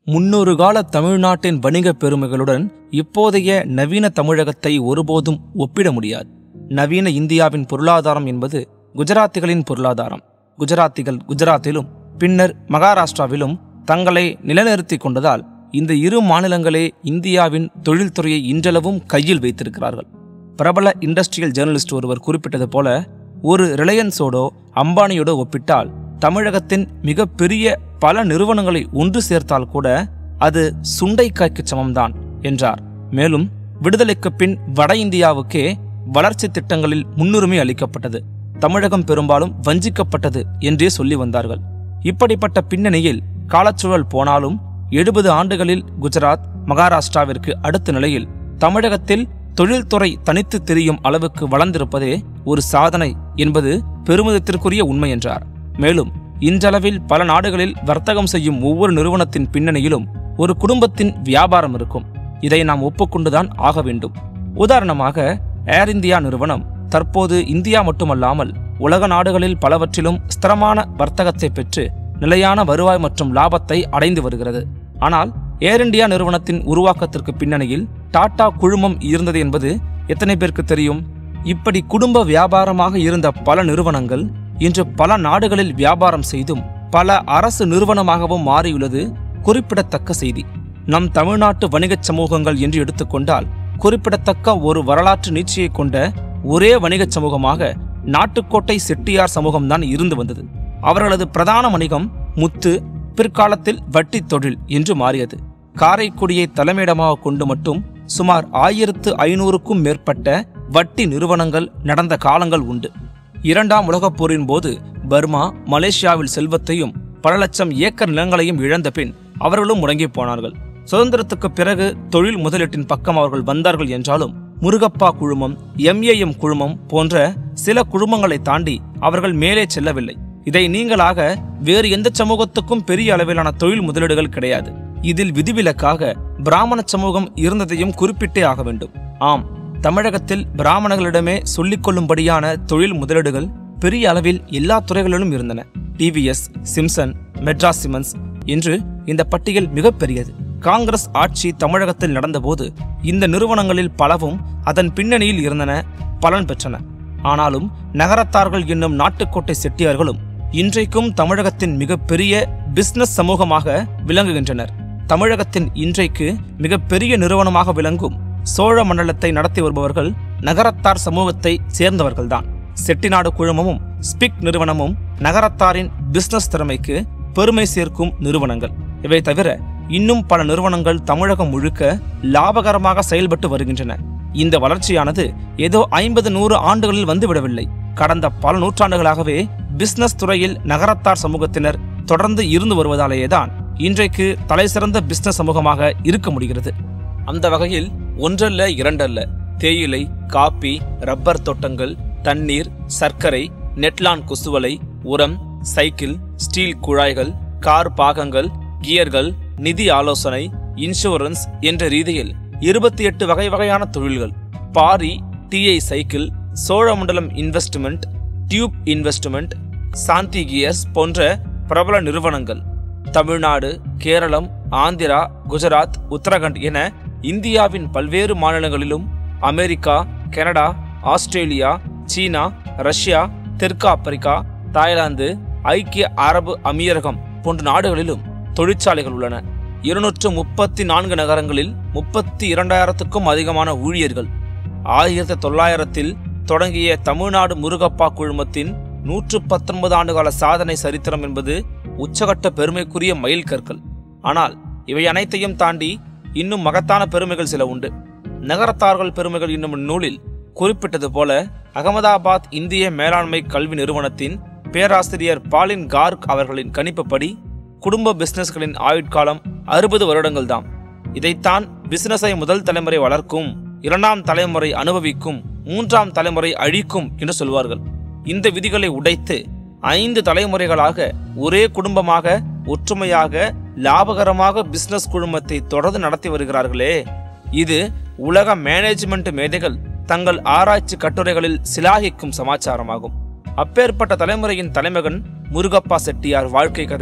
முன்னொரு கால தமிழ்நாட்டின் வணிக பெருமைகளுடன் இப்போதைய நவீன தமிழகத்தை ஒருபோதும் ஒப்பிட முடியாது நவீன இந்தியாவின் பொருளாதாரம் என்பது குஜராத்திகளின் பொருளாதாரம் குஜராத்திகள் குஜராத்திலும் பின்னர் மகாராஷ்டிராவிலும் தங்களை நிலைநிறுத்திக் கொண்டதால் இந்த இரு மாநிலங்களே இந்தியாவின் தொழில்துறையை இன்றளவும் கையில் வைத்திருக்கிறார்கள் பிரபல இண்டஸ்ட்ரியல் ஜேர்னலிஸ்ட் ஒருவர் குறிப்பிட்டது போல ஒரு ரிலையன்ஸோடோ அம்பானியோடோ ஒப்பிட்டால் தமிழகத்தின் மிகப்பெரிய பல நிறுவனங்களை ஒன்று சேர்த்தால் கூட அது சுண்டைக்காய்க்கு சமம்தான் என்றார் மேலும் விடுதலைக்கு பின் வட இந்தியாவுக்கே வளர்ச்சி திட்டங்களில் முன்னுரிமை அளிக்கப்பட்டது தமிழகம் பெரும்பாலும் வஞ்சிக்கப்பட்டது என்றே சொல்லி வந்தார்கள் இப்படிப்பட்ட பின்னணியில் காலச்சூழல் போனாலும் எழுபது ஆண்டுகளில் குஜராத் மகாராஷ்டிராவிற்கு அடுத்த நிலையில் தமிழகத்தில் தொழில்துறை தனித்து தெரியும் அளவுக்கு வளர்ந்திருப்பதே ஒரு சாதனை என்பது பெருமிதத்திற்குரிய உண்மை என்றார் மேலும் இன்றளவில் பல நாடுகளில் வர்த்தகம் செய்யும் ஒவ்வொரு நிறுவனத்தின் பின்னணியிலும் ஒரு குடும்பத்தின் வியாபாரம் இருக்கும் இதை நாம் ஒப்புக்கொண்டுதான் ஆக வேண்டும் உதாரணமாக ஏர் இந்தியா நிறுவனம் தற்போது இந்தியா மட்டுமல்லாமல் உலக நாடுகளில் பலவற்றிலும் ஸ்திரமான வர்த்தகத்தை பெற்று நிலையான வருவாய் மற்றும் லாபத்தை அடைந்து வருகிறது ஆனால் ஏர் இந்தியா நிறுவனத்தின் உருவாக்கத்திற்கு பின்னணியில் டாடா குழுமம் இருந்தது என்பது எத்தனை பேருக்கு தெரியும் இப்படி குடும்ப வியாபாரமாக இருந்த பல நிறுவனங்கள் இன்று பல நாடுகளில் வியாபாரம் செய்தும் பல அரசு நிறுவனமாகவும் மாறியுள்ளது குறிப்பிடத்தக்க செய்தி நம் தமிழ்நாட்டு வணிகச் சமூகங்கள் என்று எடுத்துக்கொண்டால் குறிப்பிடத்தக்க ஒரு வரலாற்று நீட்சியை கொண்ட ஒரே வணிகச் சமூகமாக நாட்டுக்கோட்டை செட்டியார் சமூகம்தான் இருந்து வந்தது அவர்களது பிரதான வணிகம் முத்து பிற்காலத்தில் வட்டி தொழில் என்று மாறியது காரைக்குடியை தலைமையிடமாக கொண்டு மட்டும் சுமார் ஆயிரத்து ஐநூறுக்கும் மேற்பட்ட வட்டி நிறுவனங்கள் நடந்த காலங்கள் உண்டு இரண்டாம் உலகப் போரின் போது பர்மா மலேசியாவில் செல்வத்தையும் பல லட்சம் ஏக்கர் நிலங்களையும் இழந்த பின் அவர்களும் முடங்கி போனார்கள் சுதந்திரத்துக்கு பிறகு தொழில் முதலீட்டின் பக்கம் அவர்கள் வந்தார்கள் என்றாலும் முருகப்பா குழுமம் எம்ஏஎம் குழுமம் போன்ற சில குழுமங்களை தாண்டி அவர்கள் மேலே செல்லவில்லை இதை நீங்களாக வேறு எந்த சமூகத்துக்கும் பெரிய அளவிலான தொழில் முதலீடுகள் கிடையாது இதில் விதிவிலக்காக பிராமண சமூகம் இருந்ததையும் குறிப்பிட்டே ஆக வேண்டும் ஆம் தமிழகத்தில் பிராமணர்களிடமே சொல்லிக் கொள்ளும்படியான தொழில் முதலீடுகள் பெரிய அளவில் எல்லா துறைகளிலும் இருந்தன டிவிஎஸ் சிம்சன் மெட்ராஸ் சிமெண்ட்ஸ் என்று இந்த பட்டியல் மிகப்பெரியது காங்கிரஸ் ஆட்சி தமிழகத்தில் நடந்தபோது இந்த நிறுவனங்களில் பலவும் அதன் பின்னணியில் இருந்தன பலன் பெற்றன ஆனாலும் நகரத்தார்கள் என்னும் நாட்டுக்கோட்டை செட்டியார்களும் இன்றைக்கும் தமிழகத்தின் மிகப்பெரிய பிசினஸ் சமூகமாக விளங்குகின்றனர் தமிழகத்தின் இன்றைக்கு மிகப்பெரிய நிறுவனமாக விளங்கும் சோழ மண்டலத்தை நடத்தி வருபவர்கள் நகரத்தார் சமூகத்தை சேர்ந்தவர்கள்தான் செட்டிநாடு குழுமமும் ஸ்பிக் நிறுவனமும் நகரத்தாரின் பிசினஸ் திறமைக்கு பெருமை சேர்க்கும் நிறுவனங்கள் இவை தவிர இன்னும் பல நிறுவனங்கள் தமிழகம் முழுக்க லாபகரமாக செயல்பட்டு வருகின்றன இந்த வளர்ச்சியானது ஏதோ ஐம்பது நூறு ஆண்டுகளில் வந்துவிடவில்லை கடந்த பல நூற்றாண்டுகளாகவே பிசினஸ் துறையில் நகரத்தார் சமூகத்தினர் தொடர்ந்து இருந்து வருவதாலேயேதான் இன்றைக்கு தலைசிறந்த பிசினஸ் சமூகமாக இருக்க முடிகிறது அந்த வகையில் ஒன்றல்ல இரண்டல்ல தேயிலை காப்பி ரப்பர் தோட்டங்கள் தண்ணீர் சர்க்கரை நெட்லான் கொசுவலை உரம் சைக்கிள் ஸ்டீல் குழாய்கள் கார் பாகங்கள் கியர்கள் நிதி ஆலோசனை இன்சூரன்ஸ் என்ற ரீதியில் இருபத்தி எட்டு வகை வகையான தொழில்கள் Parry TI cycle Cholamandalam investment tube investment Shanthi gears போன்ற பிரபல நிறுவனங்கள் தமிழ்நாடு கேரளம் ஆந்திரா குஜராத் உத்தரகண்ட் என இந்தியாவின் பல்வேறு மாநிலங்களிலும் America Canada Australia China Russia தெற்கு ஆப்பிரிக்கா தாய்லாந்து ஐக்கிய அரபு அமீரகம் போன்ற நாடுகளிலும் தொழிற்சாலைகள் உள்ளன இருநூற்று முப்பத்தி நான்கு நகரங்களில் முப்பத்தி இரண்டாயிரத்துக்கும் அதிகமான ஊழியர்கள் ஆயிரத்தி தொள்ளாயிரத்தில் தொடங்கிய தமிழ்நாடு முருகப்பா குழுமத்தின் நூற்று பத்தொன்பது ஆண்டுகால சாதனை சரித்திரம் என்பது உச்சகட்ட பெருமைக்குரிய மைல் கற்கள் ஆனால் இவை அனைத்தையும் தாண்டி இன்னும் மகத்தான பெருமைகள் சில உண்டு நகரத்தார்கள் பெருமைகள் என்னும் நூலில் குறிப்பிட்டது போல அகமதாபாத் இந்திய மேலாண்மை கல்வி நிறுவனத்தின் பேராசிரியர் பாலின் கார்க் அவர்களின் கணிப்புப்படி குடும்ப பிசினஸ்களின் ஆயுட்காலம் அறுபது வருடங்கள் தான் இதைத்தான் பிசினஸை முதல் தலைமுறை வளர்க்கும் இரண்டாம் தலைமுறை அனுபவிக்கும் மூன்றாம் தலைமுறை அழிக்கும் என்று சொல்வார்கள் இந்த விதிகளை உடைத்து ஐந்து தலைமுறைகளாக ஒரே குடும்பமாக ஒற்றுமையாக லாபகரமாக பிசினஸ் குழுமத்தை தொடர்ந்து நடத்தி வருகிறார்களே இது உலக மேனேஜ்மெண்ட் மேதைகள் தங்கள் ஆராய்ச்சி கட்டுரைகளில் சிலாகிக்கும் சமாச்சாரமாகும் அப்பேற்பட்ட தலைமுறையின் தலைமகன் முருகப்பா செட்டியார் வாழ்க்கை கதை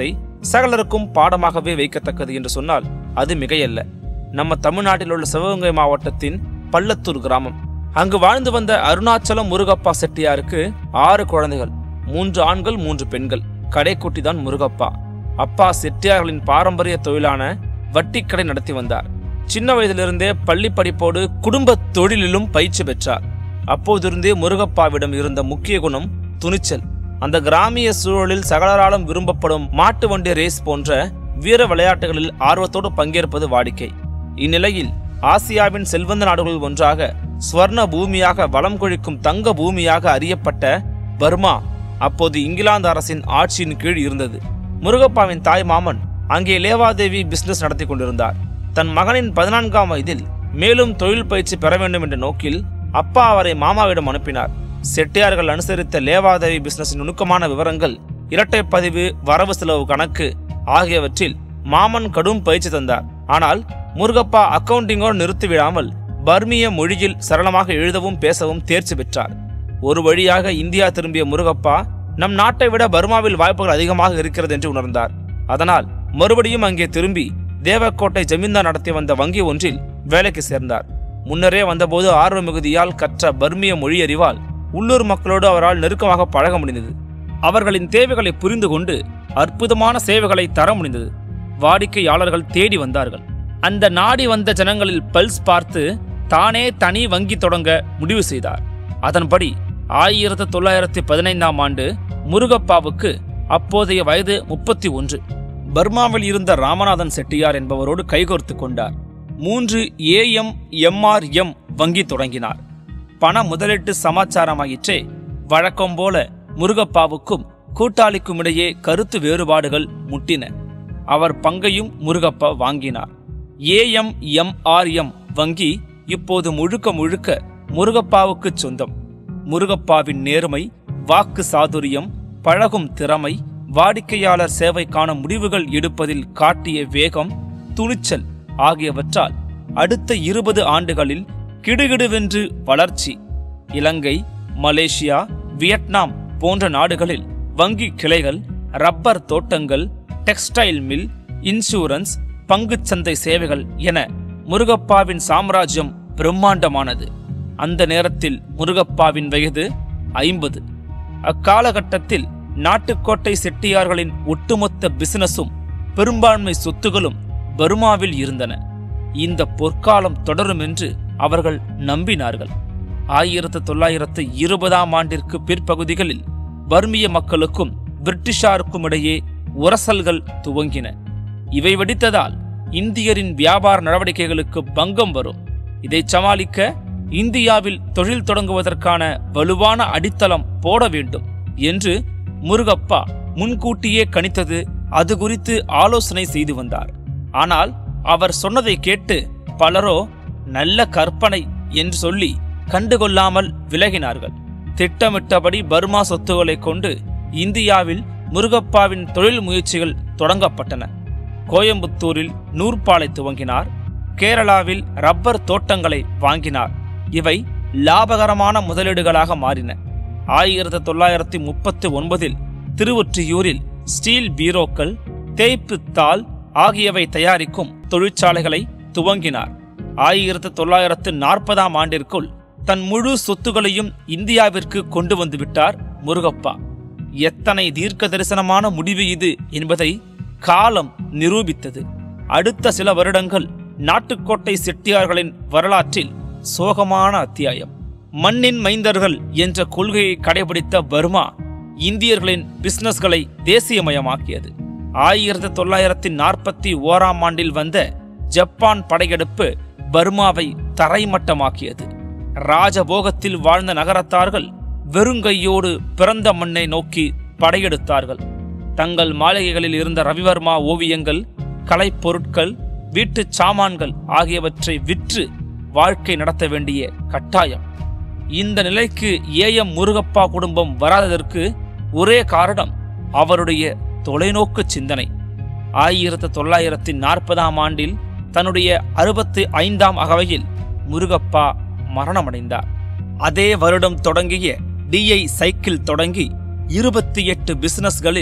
சகலருக்கும் பாடமாகவே வைக்கத்தக்கது என்று சொன்னால் அது மிகையல்ல நம்ம தமிழ்நாட்டில் உள்ள சிவகங்கை மாவட்டத்தின் பள்ளத்தூர் கிராமம் அங்கு வாழ்ந்து வந்த அருணாச்சலம் முருகப்பா செட்டியாருக்கு ஆறு குழந்தைகள் மூன்று ஆண்கள் மூன்று பெண்கள் கடைக்குட்டி தான் முருகப்பா அப்பா செட்டியார்களின் பாரம்பரிய தொழிலான வட்டிக்கடை நடத்தி வந்தார் சின்ன வயதிலிருந்தே பள்ளி படிப்போடு குடும்ப தொழிலிலும் பயிற்சி பெற்றார் அப்போதிருந்தே முருகப்பாவிடம் இருந்த முக்கிய குணம் துணிச்சல் அந்த கிராமிய சூழலில் சகலராலும் விரும்பப்படும் மாட்டு வண்டி ரேஸ் போன்ற வீர விளையாட்டுகளில் ஆர்வத்தோடு பங்கேற்பது வாடிக்கை இந்நிலையில் ஆசியாவின் செல்வந்த நாடுகளில் ஒன்றாக ஸ்வர்ண பூமியாக வளம் கொழிக்கும் தங்க பூமியாக அறியப்பட்ட பர்மா அப்போது இங்கிலாந்து அரசின் ஆட்சியின் கீழ் இருந்தது முருகப்பாவின் தாய் மாமன் அங்கே லேவாதேவி பிசினஸ் நடத்தி கொண்டிருந்தார் தன் மகனின் பதினான்காம் வயதில் மேலும் தொழில் பயிற்சி பெற வேண்டும் என்ற நோக்கில் அப்பா அவரை மாமாவிடம் அனுப்பினார் செட்டியார்கள் அனுசரித்த லேவாதேவி பிசினஸின் நுணுக்கமான விவரங்கள் இரட்டை பதிவு வரவு செலவு கணக்கு ஆகியவற்றில் மாமன் கடும் பயிற்சி தந்தார் ஆனால் முருகப்பா அக்கவுண்டிங்கோடு நிறுத்திவிடாமல் பர்மிய மொழியில் சரளமாக எழுதவும் பேசவும் தேர்ச்சி பெற்றார் ஒரு வழியாக இந்தியா திரும்பிய முருகப்பா நம் நாட்டை விட பர்மாவில் வாய்ப்புகள் அதிகமாக இருக்கிறது என்று உணர்ந்தார் அதனால் மறுபடியும் அங்கே திரும்பி தேவக்கோட்டை ஜமீன்தார் நடத்தி வந்த வங்கி ஒன்றில் வேலைக்கு சேர்ந்தார் முன்னரே வந்தபோது ஆர்வ மிகுதியால் கற்ற பர்மிய மொழியறிவால் உள்ளூர் மக்களோடு அவரால் நெருக்கமாக பழக முடிந்தது அவர்களின் தேவைகளை புரிந்து கொண்டு அற்புதமான சேவைகளை தர முடிந்தது வாடிக்கையாளர்கள் தேடி வந்தார்கள் அந்த நாடி வந்த ஜனங்களில் பல்ஸ் பார்த்து தானே தனி வங்கி தொடங்க முடிவு செய்தார் அதன்படி ஆயிரத்து தொள்ளாயிரத்தி பதினைந்தாம் ஆண்டு முருகப்பாவுக்கு அப்போதைய வயது முப்பத்தி ஒன்று பர்மாவில் இருந்த ராமநாதன் செட்டியார் என்பவரோடு கைகோர்த்து கொண்டார் மூன்று ஏஎம் எம்ஆர்எம் வங்கி தொடங்கினார் பண முதலீட்டு சமாச்சாரமாயிற்றே வழக்கம் போல முருகப்பாவுக்கும் கூட்டாளிக்கும் இடையே கருத்து வேறுபாடுகள் முட்டின அவர் பங்கையும் முருகப்பா வாங்கினார் ஏஎம் எம்ஆர்எம் வங்கி இப்போது முழுக்க முழுக்க முருகப்பாவுக்கு சொந்தம் முருகப்பாவின் நேர்மை வாக்கு சாதுரியம் பழகும் திறமை வாடிக்கையாளர் சேவைக்கான முடிவுகள் எடுப்பதில் காட்டிய வேகம் துணிச்சல் ஆகியவற்றால் அடுத்த இருபது ஆண்டுகளில் கிடுகிடுவென்று வளர்ச்சி இலங்கை மலேசியா வியட்நாம் போன்ற நாடுகளில் வங்கி கிளைகள் ரப்பர் தோட்டங்கள் டெக்ஸ்டைல் மில் இன்சூரன்ஸ் பங்குச்சந்தை சேவைகள் என முருகப்பாவின் சாம்ராஜ்யம் பிரம்மாண்டமானது அந்த நேரத்தில் முருகப்பாவின் வயது ஐம்பது அக்காலகட்டத்தில் நாட்டுக்கோட்டை செட்டியார்களின் ஒட்டுமொத்த பிசினஸும் பெரும்பான்மை சொத்துகளும் பர்மாவில் இருந்தன இந்த பொற்காலம் தொடரும் என்று அவர்கள் நம்பினார்கள் ஆயிரத்து தொள்ளாயிரத்து இருபதாம் ஆண்டிற்கு பிற்பகுதிகளில் பர்மிய மக்களுக்கும் பிரிட்டிஷாருக்கும் இடையே உரசல்கள் துவங்கின இவை வெடித்ததால் இந்தியரின் வியாபார நடவடிக்கைகளுக்கு பங்கம் வரும் இதை சமாளிக்க இந்தியாவில் தொழில் தொடங்குவதற்கான வலுவான அடித்தளம் போட வேண்டும் என்று முருகப்பா முன்கூட்டியே கணித்தது அது குறித்து ஆலோசனை செய்து வந்தார் ஆனால் அவர் சொன்னதை கேட்டு பலரோ நல்ல கற்பனை என்று சொல்லி கண்டுகொள்ளாமல் விலகினார்கள் திட்டமிட்டபடி பர்மா சொத்துக்களை கொண்டு இந்தியாவில் முருகப்பாவின் தொழில் முயற்சிகள் தொடங்கப்பட்டன கோயம்புத்தூரில் நூற்பாலை துவங்கினார் கேரளாவில் ரப்பர் தோட்டங்களை வாங்கினார் இவை லாபகரமான முதலீடுகளாக மாறின ஆயிரத்தி தொள்ளாயிரத்தி முப்பத்தி ஒன்பதில் திருவொற்றியூரில் ஸ்டீல் பீரோக்கள் தேய்ப்பு தாள் ஆகியவை தயாரிக்கும் தொழிற்சாலைகளை துவங்கினார் ஆயிரத்தி தொள்ளாயிரத்து நாற்பதாம் ஆண்டிற்குள் தன் முழு சொத்துகளையும் இந்தியாவிற்கு கொண்டு வந்து விட்டார் முருகப்பா எத்தனை தீர்க்க தரிசனமான முடிவு இது என்பதை காலம் நிரூபித்தது அடுத்த சில வருடங்கள் நாட்டுக்கோட்டை செட்டியார்களின் வரலாற்றில் சோகமான அத்தியாயம் மண்ணின் மைந்தர்கள் என்ற கொள்கையை கடைபிடித்த பர்மா இந்தியர்களின் பிசினஸ்களை தேசியமயமாக்கியது ஆயிரத்தி தொள்ளாயிரத்தி நாற்பத்தி ஓராம் ஆண்டில் வந்த ஜப்பான் படையெடுப்பு பர்மாவை தரைமட்டமாக்கியது ராஜபோகத்தில் வாழ்ந்த நகரத்தார்கள் வெறுங்கையோடு பிறந்த மண்ணை நோக்கி படையெடுத்தார்கள் தங்கள் மாளிகைகளில் இருந்த ரவிவர்மா ஓவியங்கள் கலைப்பொருட்கள் வீட்டுச் சாமான்கள் ஆகியவற்றை விற்று வாழ்க்கை நடத்த வேண்டிய கட்டாயம் இந்த நிலைக்கு ஏஎம் முருகப்பா குடும்பம் வராததற்கு ஒரே காரணம் அவருடைய தொலைநோக்கு சிந்தனை ஆயிரத்து தொள்ளாயிரத்தி நாற்பதாம் ஆண்டில் தன்னுடைய அறுபத்தி ஐந்தாம் அகவையில் முருகப்பா மரணமடைந்தார் அதே வருடம் தொடங்கிய டிஐ சைக்கிள் தொடங்கி இருபத்தி எட்டு பிசினஸ்களில்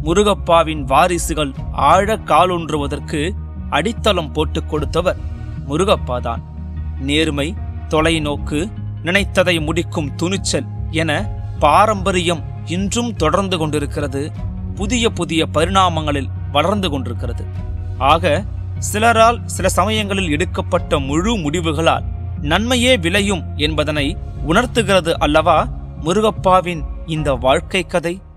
முருகப்பாவின் வாரிசுகள் ஆழ காலூன்றுவதற்கு அடித்தளம் போட்டுக் கொடுத்தவர் முருகப்பாதான் நேர்மை தொலைநோக்கு நினைத்ததை முடிக்கும் துணிச்சல் என பாரம்பரியம் இன்றும் தொடர்ந்து கொண்டிருக்கிறது புதிய புதிய பரிணாமங்களில் வளர்ந்து கொண்டிருக்கிறது ஆக சிலரால் சில சமயங்களில் எடுக்கப்பட்ட முழு முடிவுகளால் நன்மையே விளையும் என்பதனை உணர்த்துகிறது அல்லவா முருகப்பாவின் இந்த வாழ்க்கை கதை